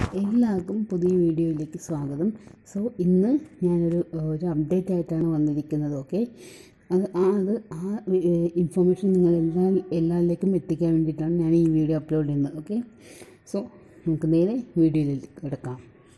എല്ലാവർക്കും പുതിയ വീഡിയോയിലേക്ക് സ്വാഗതം സോ ഇന്ന് ഞാനൊരു ഒരു അപ്ഡേറ്റ് ആയിട്ടാണ് വന്നിരിക്കുന്നത് ഓക്കെ അത് ആ അത് ആ ഇൻഫർമേഷൻ നിങ്ങൾ എല്ലാ എല്ലാവരിലേക്കും എത്തിക്കാൻ വേണ്ടിയിട്ടാണ് ഞാൻ ഈ വീഡിയോ അപ്ലോഡ് ചെയ്യുന്നത് ഓക്കെ സോ നമുക്ക് നേരെ വീഡിയോയിലേക്ക് കിടക്കാം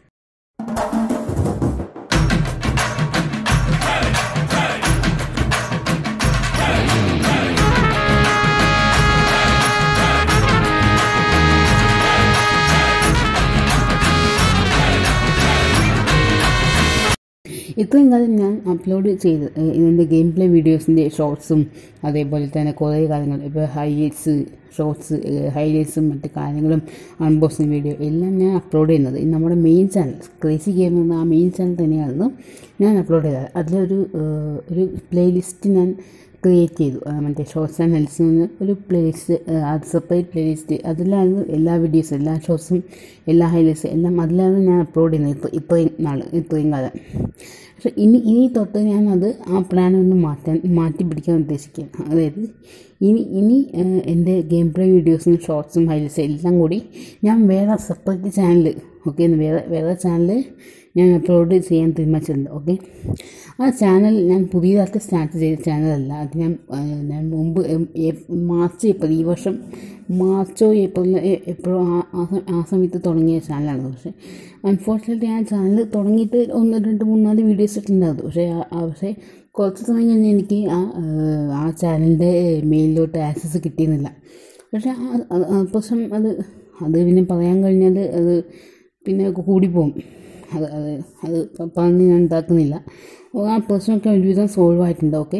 ഇത്രയും കാലം ഞാൻ അപ്ലോഡ് ചെയ്ത് ഇതിൻ്റെ ഗെയിം പ്ലേ വീഡിയോസിൻ്റെ ഷോർട്സും അതേപോലെ തന്നെ കുറേ കാര്യങ്ങൾ ഇപ്പോൾ ഹൈലൈറ്റ്സ് ഷോർട്സ് ഹൈലൈറ്റ്സും മറ്റ് കാര്യങ്ങളും അൺബോക്സിങ് വീഡിയോ എല്ലാം ഞാൻ അപ്ലോഡ് ചെയ്യുന്നത് ഈ നമ്മുടെ മെയിൻ ചാനൽ ക്രേസി ഗെയിം എന്ന ആ മെയിൻ ചാനൽ തന്നെയായിരുന്നു ഞാൻ അപ്ലോഡ് ചെയ്തത് അതിലൊരു ഒരു പ്ലേലിസ്റ്റ് ഞാൻ ക്രിയേറ്റ് ചെയ്തു മറ്റേ ഷോർട്സ് ആൻഡ് ഹെൽസ് എന്ന് ഒരു പ്ലേലിസ്റ്റ് അത് സെപ്പറേറ്റ് പ്ലേലിസ്റ്റ് അതിലായിരുന്നു എല്ലാ വീഡിയോസും എല്ലാ ഷോർട്സും എല്ലാ ഹൈലൈറ്റ്സും എല്ലാം അതിലാണ് ഞാൻ അപ്ലോഡ് ചെയ്യുന്നത് ഇപ്പോൾ ഇത്രയും നാൾ ഇത്രയും കാലം പക്ഷെ ഇനി ഇനി തൊട്ട് ഞാനത് ആ പ്ലാൻ ഒന്ന് മാറ്റാൻ മാറ്റി പിടിക്കാൻ ഉദ്ദേശിക്കുകയാണ് അതായത് ഇനി ഇനി എൻ്റെ ഗെയിം പ്ലേ വീഡിയോസും ഷോർട്സും ഹൈലൈറ്റ്സും എല്ലാം കൂടി ഞാൻ വേറെ സെപ്പറേറ്റ് ചാനൽ ഓക്കെ വേറെ വേറെ ചാനൽ ഞാൻ അപ്ലോഡ് ചെയ്യാൻ തീരുമാനിച്ചിട്ടുണ്ട് ഓക്കെ ആ ചാനൽ ഞാൻ പുതിയതായിട്ട് സ്റ്റാർട്ട് ചെയ്ത ചാനലല്ല അത് ഞാൻ ഞാൻ മുമ്പ് മാർച്ച് ഏപ്രിൽ ഈ വർഷം മാർച്ചോ ഏപ്രിലോ എപ്പോഴോ ആ സമയത്ത് തുടങ്ങിയ ചാനലാണ് പക്ഷേ അൺഫോർച്ചുനേറ്റ്ലി ആ ചാനൽ തുടങ്ങിയിട്ട് ഒന്ന് രണ്ട് മൂന്നാല് വീഡിയോസ് ഇട്ടുണ്ടായിരുന്നു പക്ഷേ പക്ഷേ കുറച്ച് സമയം കഴിഞ്ഞ് എനിക്ക് ആ ആ ചാനലിൻ്റെ മെയിലിലോട്ട് ആക്സസ് കിട്ടിയിരുന്നില്ല പക്ഷേ പ്രശ്നം അത് അത് പിന്നെ പറയാൻ കഴിഞ്ഞാൽ അത് പിന്നെ കൂടിപ്പോകും അത് അത് അത് പറഞ്ഞ് ഞാൻ ഉണ്ടാക്കുന്നില്ല ആ പ്രശ്നമൊക്കെ ഒരുവിധം സോൾവ് ആയിട്ടുണ്ട് ഓക്കെ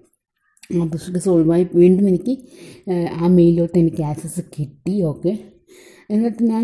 ആ പ്രശ്നമൊക്കെ സോൾവായി വീണ്ടും എനിക്ക് ആ മെയിലിലോട്ട് എനിക്ക് ആക്സസ് കിട്ടി ഓക്കെ എന്നിട്ട് ഞാൻ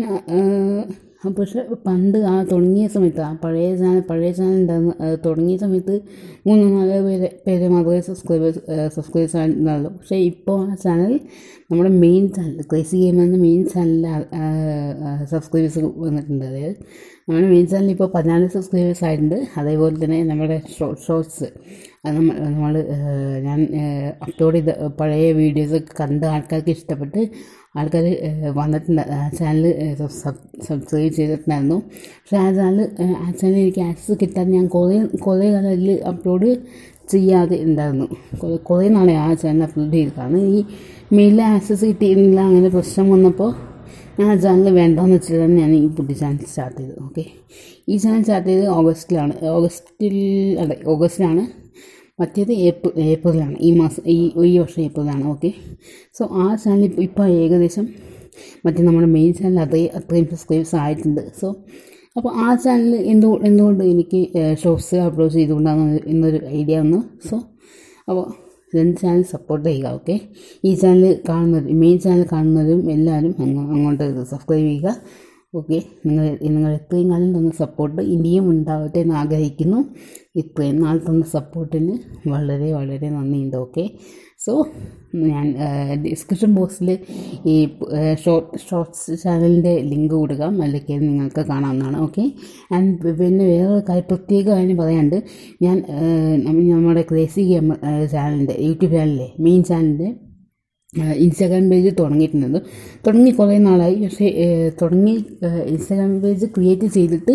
പക്ഷേ പണ്ട് ആ തുടങ്ങിയ സമയത്ത് ആ പഴയ ചാനൽ പഴയ ചാനൽ ഉണ്ടായിരുന്നു തുടങ്ങിയ സമയത്ത് മൂന്ന് നാല് പേര് പേര് മാത്രമേ സബ്സ്ക്രൈബേഴ്സ് സബ്സ്ക്രൈബേഴ്സ് ആയിരുന്നുള്ളൂ പക്ഷേ ഇപ്പോൾ ആ ചാനൽ നമ്മുടെ മെയിൻ ചാനൽ ക്രേസി ഗെയിം എന്ന മെയിൻ ചാനലിൽ സബ്സ്ക്രൈബേഴ്സ് വന്നിട്ടുണ്ട് അതായത് നമ്മുടെ മെയിൻ ചാനലിൽ ഇപ്പോൾ പതിനാല് സബ്സ്ക്രൈബേഴ്സ് ആയിട്ടുണ്ട് അതേപോലെ തന്നെ നമ്മുടെ ഷോർട്സ് അത് നമ്മൾ നമ്മൾ ഞാൻ അപ്ലോഡ് ചെയ്ത പഴയ വീഡിയോസൊക്കെ കണ്ട് ആൾക്കാർക്ക് ഇഷ്ടപ്പെട്ട് ആൾക്കാർ വന്നിട്ടുണ്ട് ആ ചാനൽ സബ്സ്ക്രൈബ് ചെയ്തിട്ടുണ്ടായിരുന്നു പക്ഷേ ആ ചാനൽ ആ ചാനൽ എനിക്ക് ആക്സസ് കിട്ടാൻ ഞാൻ കുറേ കുറേ കാലത്തിൽ അപ്ലോഡ് ചെയ്യാതെ ഉണ്ടായിരുന്നു കുറേ നാളെ ആ ചാനൽ അപ്ലോഡ് ചെയ്ത് കാരണം ഈ മെയിലിൽ ആക്സസ് കിട്ടിയിരുന്നില്ല അങ്ങനെ പ്രശ്നം വന്നപ്പോൾ ഞാൻ ആ ചാനൽ വേണ്ടെന്ന് വെച്ചിട്ടാണ് ഞാൻ ഈ പുതിയ ചാനൽ സ്റ്റാർട്ട് ചെയ്തത് ഓക്കെ ഈ ചാനൽ സ്റ്റാർട്ട് ചെയ്തത് ഓഗസ്റ്റിലാണ് ഓഗസ്റ്റിൽ അതെ ഓഗസ്റ്റിലാണ് മറ്റേത് ഏപ്രിൽ ഏപ്രിലാണ് ഈ മാസം ഈ ഈ വർഷം ഏപ്രിലാണ് ഓക്കെ സോ ആ ചാനൽ ഇപ്പോൾ ഇപ്പോൾ ഏകദേശം മറ്റേ നമ്മുടെ മെയിൻ ചാനൽ അതേ അത്രയും സബ്സ്ക്രൈബേഴ്സ് ആയിട്ടുണ്ട് സോ അപ്പോൾ ആ ചാനൽ എന്തു എന്തുകൊണ്ട് എനിക്ക് ഷോർട്സ് അപ്ലോഡ് ചെയ്തുകൊണ്ടാണ് എന്നൊരു ഐഡിയ വന്നു സോ അപ്പോൾ രണ്ട് ചാനൽ സപ്പോർട്ട് ചെയ്യുക ഓക്കെ ഈ ചാനൽ കാണുന്നവരും മെയിൻ ചാനൽ കാണുന്നവരും എല്ലാവരും അങ്ങോട്ട് സബ്സ്ക്രൈബ് ചെയ്യുക ഓക്കെ നിങ്ങൾ നിങ്ങൾ എത്രയും കാലം തന്ന സപ്പോർട്ട് ഇനിയും ഉണ്ടാവട്ടെ എന്ന് ആഗ്രഹിക്കുന്നു ഇത്രയും നാൾ തന്ന സപ്പോർട്ടിന് വളരെ വളരെ നന്ദിയുണ്ട് ഓക്കെ സോ ഞാൻ ഡിസ്ക്രിപ്ഷൻ ബോക്സിൽ ഈ ഷോർട്ട് ഷോർട്സ് ചാനലിൻ്റെ ലിങ്ക് കൊടുക്കാം അല്ലെങ്കിൽ നിങ്ങൾക്ക് കാണാവുന്നതാണ് ഓക്കെ ആൻഡ് പിന്നെ വേറെ കാര്യം പ്രത്യേക കാര്യം പറയാണ്ട് ഞാൻ നമ്മുടെ ക്രേസി ഗെയിം ചാനലിൻ്റെ യൂട്യൂബ് ചാനലിലെ മെയിൻ ചാനലിൻ്റെ ഇൻസ്റ്റാഗ്രാം പേജ് തുടങ്ങിയിട്ടുണ്ട് തുടങ്ങി കുറേ നാളായി പക്ഷേ തുടങ്ങി ഇൻസ്റ്റാഗ്രാം പേജ് ക്രിയേറ്റ് ചെയ്തിട്ട്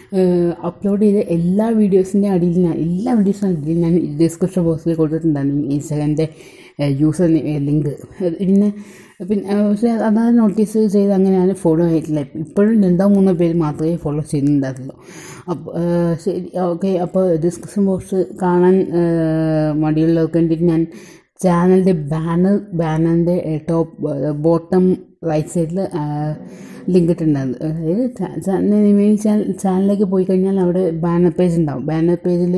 അപ്ലോഡ് ചെയ്ത എല്ലാ വീഡിയോസിൻ്റെ അടിയിൽ ഞാൻ എല്ലാ വീഡിയോസിൻ്റെ അടിയിൽ ഞാൻ ഡിസ്ക്രിപ്ഷൻ ബോക്സിൽ കൊടുത്തിട്ടുണ്ടായിരുന്നു ഇൻസ്റ്റാഗ്രാമിൻ്റെ യൂസർ ലിങ്ക് പിന്നെ പിന്നെ പക്ഷേ അതാണ് നോട്ടീസ് ചെയ്ത് അങ്ങനെയാണ് ഫോളോ ആയിട്ടില്ല ഇപ്പോഴും രണ്ടോ മൂന്നോ പേര് മാത്രമേ ഫോളോ ചെയ്യുന്നുണ്ടായിരുന്നുള്ളൂ അപ്പോൾ ശരി ഓക്കെ അപ്പോൾ ഡിസ്ക്രിപ്ഷൻ ബോക്സ് കാണാൻ മടിയുള്ളവർക്ക് വേണ്ടിയിട്ട് ഞാൻ ചാനലിൻ്റെ ബാനർ ബാനറിൻ്റെ ടോപ്പ് ബോട്ടം റൈറ്റ് സൈഡിൽ ലിങ്ക് ഇട്ടിട്ടുണ്ടായിരുന്നു അതായത് മെയിൻ ചാനൽ ചാനലിലേക്ക് പോയി കഴിഞ്ഞാൽ അവിടെ ബാനർ പേജ് ഉണ്ടാവും ബാനർ പേജിൽ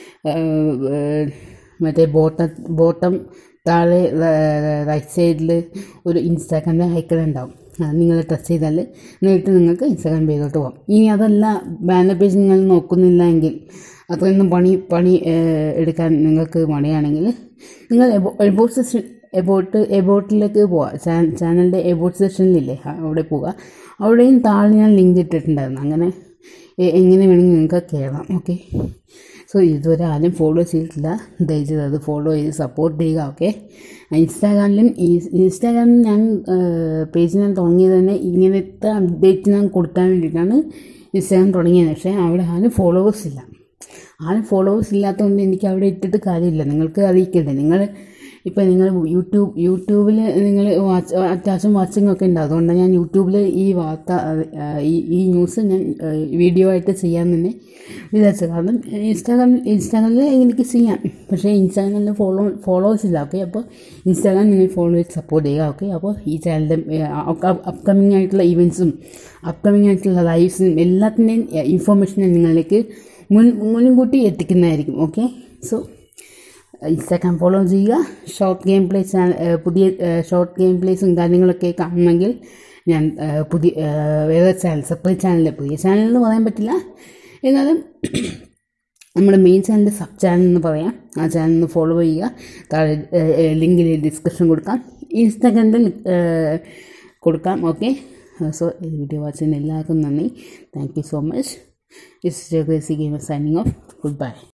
മറ്റേ ബോട്ടം ബോട്ടം താഴെ റൈറ്റ് സൈഡിൽ ഒരു ഇൻസ്റ്റാഗ്രാമിൻ്റെ ഐക്കൺ ഉണ്ടാവും അത് നിങ്ങൾ ടച്ച് ചെയ്താൽ നേരിട്ട് നിങ്ങൾക്ക് ഇൻസ്റ്റാഗ്രാം പേജിലോട്ട് പോകാം ഇനി അതല്ല ബാനർ പേജ് നിങ്ങൾ നോക്കുന്നില്ല എങ്കിൽ അത്രയൊന്നും പണി പണി എടുക്കാൻ നിങ്ങൾക്ക് മടിയാണെങ്കിൽ നിങ്ങൾ എബോട്ട് സെഷൻ എബോട്ട് എബോട്ടിലേക്ക് പോവുക ചാനലിൻ്റെ എബോട്ട് സെഷനിലില്ലേ അവിടെ പോവുക അവിടെയും താഴെ ഞാൻ ലിങ്ക് ഇട്ടിട്ടുണ്ടായിരുന്നു അങ്ങനെ എ- എങ്ങനെ വേണമെങ്കിൽ നിങ്ങൾക്ക് കയറാം ഓക്കെ സോ ഇതുവരെ ആരും ഫോളോ ചെയ്തിട്ടില്ല ദയചെയ്ത് അത് ഫോളോ ചെയ്ത് സപ്പോർട്ട് ചെയ്യുക ഓക്കെ ഇൻസ്റ്റാഗ്രാമിലും ഈ- ഇൻസ്റ്റാഗ്രാമിൽ ഞാൻ പേജ് ഞാൻ തുടങ്ങിയത് തന്നെ ഇങ്ങനത്തെ അപ്ഡേറ്റ് ഞാൻ കൊടുക്കാൻ വേണ്ടിയിട്ടാണ് ഇൻസ്റ്റാഗ്രാം തുടങ്ങിയത് പക്ഷേ അവിടെ ആരും ഫോളോവേഴ്സ് ഇല്ല ആരും ഫോളോവേഴ്സ് ഇല്ലാത്തതുകൊണ്ട് എനിക്ക് അവിടെ ഇട്ടിട്ട് കാര്യമില്ല നിങ്ങൾക്ക് അറിയിക്കണ്ടേ നിങ്ങൾ ഇപ്പം നിങ്ങൾ യൂട്യൂബ് യൂട്യൂബിൽ നിങ്ങൾ വാച്ച് അത്യാവശ്യം വാച്ചിങ് ഒക്കെ ഉണ്ട് അതുകൊണ്ട് ഞാൻ യൂട്യൂബിൽ ഈ വാർത്ത ആ, ഈ ഈ ന്യൂസ് ഞാൻ ആ, വീഡിയോ ആയിട്ട് ചെയ്യാൻ തന്നെ വിചാരിച്ചത് കാരണം ഇൻസ്റ്റാഗ്രാം ഇൻസ്റ്റാഗ്രാമിൽ എനിക്ക് ചെയ്യാം പക്ഷേ ഇൻസ്റ്റാഗ്രാമിൽ ഫോളോ ഫോളോവേഴ്സ് ഇല്ല ഓക്കെ അപ്പോൾ ഇൻസ്റ്റാഗ്രാം നിങ്ങൾ ഫോളോ ചെയ്ത് സപ്പോർട്ട് ചെയ്യുക ഓക്കെ അപ്പോൾ ഈ ചാനലിൻ്റെ അപ്കമിങ് ആയിട്ടുള്ള ഇവൻറ്റ്സും അപ്കമിങ് ആയിട്ടുള്ള ലൈവ്സും എല്ലാത്തിൻ്റെയും ഇൻഫോർമേഷൻ ഞാൻ നിങ്ങളിലേക്ക് മുൻ മുൻകൂട്ടി എത്തിക്കുന്നതായിരിക്കും ഓക്കെ സോ ഇൻസ്റ്റാഗ്രാം ഫോളോ ചെയ്യുക ഷോർട്ട് ഗെയിം പ്ലേസ് പുതിയ ഷോർട്ട് ഗെയിം പ്ലേസും കാര്യങ്ങളൊക്കെ കാണണമെങ്കിൽ ഞാൻ ആ, പുതിയ ആ, വേറെ ചാനൽ സെപ്പറേറ്റ് ചാനൽ പുതിയ ചാനൽ എന്ന് പറയാൻ പറ്റില്ല എന്നാലും നമ്മുടെ മെയിൻ ചാനലിൻ്റെ സബ് ചാനൽ എന്ന് പറയാം ആ ചാനൽ ഒന്ന് ഫോളോ ചെയ്യുക താഴെ ലിങ്കിൽ ഡിസ്ക്രിപ്ഷൻ കൊടുക്കാം ഇൻസ്റ്റാഗ്രാമിൽ കൊടുക്കാം ഓക്കെ സോ ഈ വീഡിയോ വാച്ച് ചെയ്യുന്ന എല്ലാവർക്കും നന്ദി thank you so much it's crazy game signing off good bye